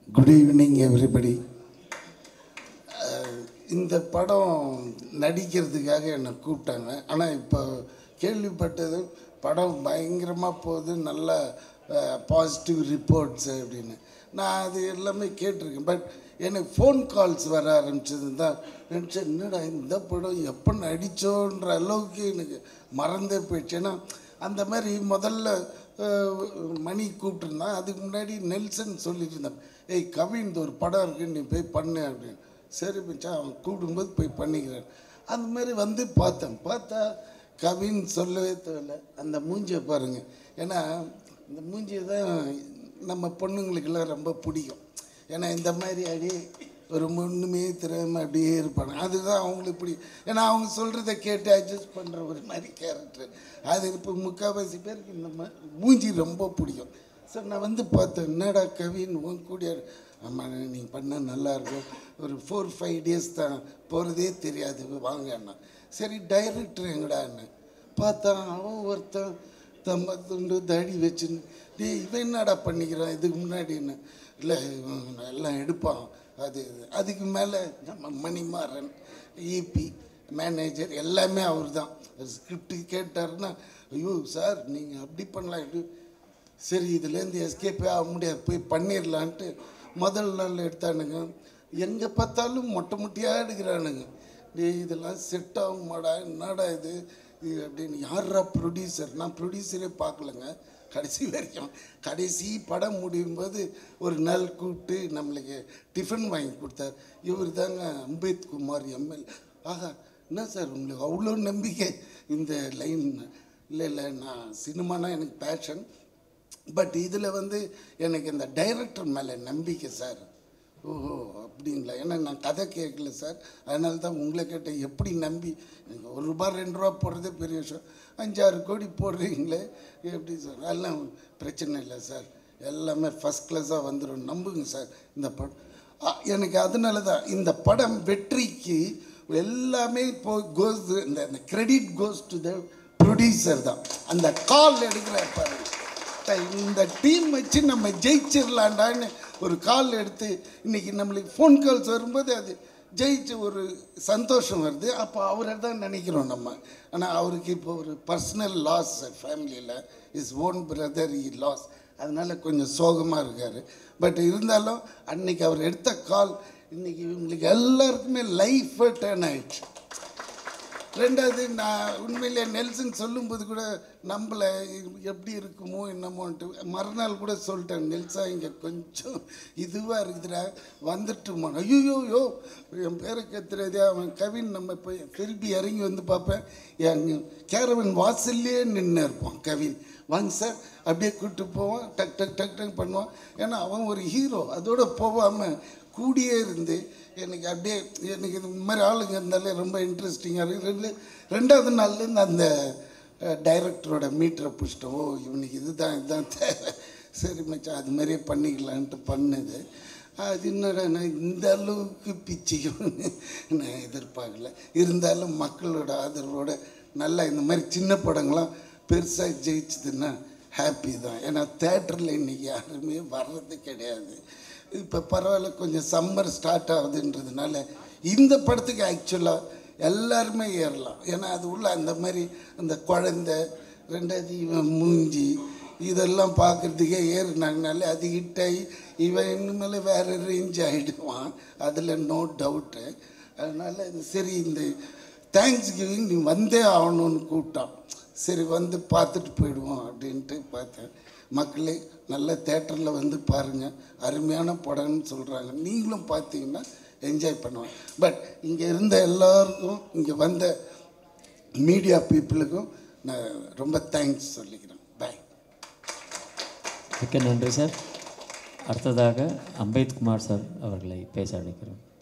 Good evening everybody இந்த படம் நடிக்கிறதுக்காக என்னை கூப்பிட்டாங்க ஆனால் இப்போ கேள்விப்பட்டது படம் பயங்கரமாக போகுது நல்ல பாசிட்டிவ் ரிப்போர்ட்ஸ் அப்படின்னு நான் அது எல்லாமே கேட்டிருக்கேன் பட் எனக்கு ஃபோன் கால்ஸ் வர ஆரம்பிச்சது தான் நினச்சேன் என்னடா இந்த படம் எப்போ நடித்தோன்ற அளவுக்கு எனக்கு மறந்தே போயிடுச்சு ஏன்னா அந்த மாதிரி முதல்ல அஹ், மணி கூப்பிட்டுருந்தான் அதுக்கு முன்னாடி நெல்சன் சொல்லிட்டு இருந்தான் ஏய் கவின் இந்த ஒரு படம் இருக்கு நீ போய் பண்ணு அப்படின்னு சரி மச்சான் அவன் கூப்பிடும்போது போய் பண்ணிக்கிறேன் அந்த மாதிரி வந்து பார்த்தேன் பார்த்தா கவின் சொல்லவே தேவையில்ல அந்த மூஞ்சியை பாருங்க ஏன்னா இந்த மூஞ்சியை தான் நம்ம பொண்ணுங்களுக்கெல்லாம் ரொம்ப பிடிக்கும் ஏன்னா இந்த மாதிரி அப்படியே ஒரு ஒன்றுமே தெரியாமல் அப்படியே இருப்பாங்க அதுதான் அவங்களுக்கு பிடிக்கும் ஏன்னா அவங்க சொல்கிறத கேட்டு அட்ஜஸ்ட் பண்ணுற ஒரு மாதிரி கேரக்டர் அது இப்போ முக்கால்வாசி பேருக்கு இந்த மாதிரி மூஞ்சி ரொம்ப பிடிக்கும் சார் நான் வந்து பார்த்தேன் என்னடா கவின் உன் கூடிய ஆமாம் நீங்கள் பண்ணால் நல்லாயிருக்கும் ஒரு ஃபோர் ஃபைவ் டேஸ் தான் போகிறதே தெரியாது வாங்கண்ணா சரி டைரக்டர் எங்கடான்னு பார்த்தா அவன் ஒருத்தன் தம்ம துண்டு தடி வச்சுன்னு டேய் இவன் என்னடா பண்ணிக்கிறான் இதுக்கு முன்னாடின்னு இல்லை இவன் எல்லாம் எடுப்பான் அது இது. அதுக்கு மேலே நம்ம மணிமாறன் ஈபி மேனேஜர் எல்லாமே அவர் தான் ஸ்கிரிப்ட் கேட்டாருன்னா ஐயோ சார் நீங்கள் அப்படி பண்ணலாம் இப்படி சரி இதுலேருந்து எஸ்கேப்பே ஆக முடியாது போய் பண்ணிடலான்ட்டு முதல் நாள் எடுத்தானுங்க எங்கே பார்த்தாலும் மொட்டை மொட்டையாக எடுக்கிறானுங்க டேய் இதெல்லாம் செட் ஆகுமாடா என்னடா இது இது அப்படின்னு யாரா ப்ரொடியூசர் நான் ப்ரொடியூசரே பார்க்கலங்க கடைசி வரைக்கும் கடைசி படம் முடியும் போது ஒரு நாள் கூப்பிட்டு நம்மளுக்கு டிஃபன் வாங்கி கொடுத்தார் இவர் தாங்க அம்பேத்குமார் எம்எல் ஆஹா என்ன சார் உங்களுக்கு அவ்வளோ நம்பிக்கை இந்த லைன் இல்லை இல்லை நான் சினிமானா எனக்கு பேஷன் பட் இதில் வந்து எனக்கு இந்த டைரக்டர் மேலே நம்பிக்கை சார் ஓஹோ அப்படிங்களா ஏன்னா நான் கதை கேட்கல சார் அதனால தான் உங்களை கேட்டேன் எப்படி நம்பி எனக்கு ஒரு ரூபா ரெண்டு ரூபா போடுறதே பெரிய விஷயம் அஞ்சாறு கோடி போடுறீங்களே எப்படி சார் எல்லாம் பிரச்சனை இல்லை சார் எல்லாமே ஃபஸ்ட் கிளாஸாக வந்துடும் நம்புங்க சார் இந்த படம் ஆ, எனக்கு அதனால தான் இந்த படம் வெற்றிக்கு எல்லாமே இப்போ கோஸ் இந்த இந்த credit goes to the producer தான் அந்த கால் எடுக்கிற பாருங்க த- இந்த டீம் வச்சு நம்ம ஜெயிச்சிடலாண்டான்னு ஒரு கால் எடுத்து இன்னைக்கு நம்மளுக்கு ஃபோன் கால்ஸ் வரும்போது அது ஜெயிச்சு ஒரு சந்தோஷம் வருது அப்போ அவரை தான் நினைக்கிறோம் நம்ம ஆனால் அவருக்கு இப்போ ஒரு பர்சனல் லாஸ் ஃபேமிலியில் இஸ் ஓன் பிரதர் இ லாஸ் அதனால கொஞ்சம் சோகமாக இருக்கார் பட் இருந்தாலும் அன்னைக்கு அவர் எடுத்த கால் இன்னைக்கு இவங்களுக்கு எல்லாருக்குமே லைஃப் டேர்ன் ஆயிடுச்சு ரெண்டாவது நான் உண்மையிலே நெல்சன் சொல்லும்போது கூட நம்மளை எப்படி இருக்குமோ என்னமோன்ட்டு மறுநாள் கூட சொல்லிட்டேன் நெல்சா இங்கே கொஞ்சம் இதுவாக இருக்குதுடா வந்துட்டுமா ஐயோ யோ என் பேரை கத்துறதே அவன் கவின் நம்ம போய் திருப்பி இறங்கி வந்து பார்ப்பேன் என் கேரவன் வாசல்லே நின்று இருப்பான் கவின் வாங்க சார் அப்படியே கூப்பிட்டு போவான் டக் டக் டக் டக் பண்ணுவான் ஏன்னா அவன் ஒரு ஹீரோ அதோட போகாமல் கூடியே இருந்து எனக்கு அப்படியே எனக்கு இந்த மாதிரி ஆளுங்க இருந்தாலே ரொம்ப இன்ட்ரெஸ்டிங்காக இருக்குது ரெண்டு ரெண்டாவது நாள்லேருந்து அந்த டைரக்டரோட மீட்டரை பிடிச்சிட்டோம் ஓ இவனுக்கு இதுதான் இதுதான் தேவை சரி மச்சான் அது மாதிரியே பண்ணிக்கலான்ட்டு பண்ணுது அது என்னடா நான் இந்த அளவுக்கு பிச்சுக்கும்னு நான் எதிர்பார்க்கல இருந்தாலும் மக்களோட ஆதரவோட நல்லா இந்த மாதிரி சின்ன படங்கள்லாம் பெருசாக ஜெயிச்சதுன்னா ஹாப்பி தான் ஏன்னா தேட்டரில் இன்றைக்கி யாருமே வர்றது கிடையாது இப்போ பரவாயில்ல கொஞ்சம் சம்மர் ஸ்டார்ட் ஆகுதுன்றதுனால இந்த படத்துக்கு ஆக்சுவலாக எல்லாருமே ஏறலாம் ஏன்னா அது உள்ள அந்த மாதிரி அந்த குழந்தை ரெண்டாவது இவன் மூஞ்சி இதெல்லாம் பார்க்குறதுக்கே ஏறினாங்கனாலே அது ஹிட்டாகி இவன் இனிமேல் வேறு ரேஞ்ச் ஆகிடுவான் அதில் நோ டவுட்டு அதனால் இது சரி இந்த தேங்க்ஸ் கிவிங் நீ வந்தே ஆகணும்னு கூப்பிட்டான் சரி வந்து பார்த்துட்டு போயிடுவோம் அப்படின்ட்டு பார்த்தேன் மக்களே நல்ல தேட்டரில் வந்து பாருங்கள் அருமையான படம்னு சொல்கிறாங்க நீங்களும் பார்த்தீங்கன்னா என்ஜாய் பண்ணுவேன் பட் இங்கே இருந்த எல்லாருக்கும் இங்கே வந்த மீடியா பீப்புளுக்கும் நான் ரொம்ப தேங்க்ஸ் சொல்லிக்கிறேன் பாய் மிக்க நன்றி சார் அடுத்ததாக அம்பேத்குமார் சார் அவர்களை பேச அழைக்கிறோம்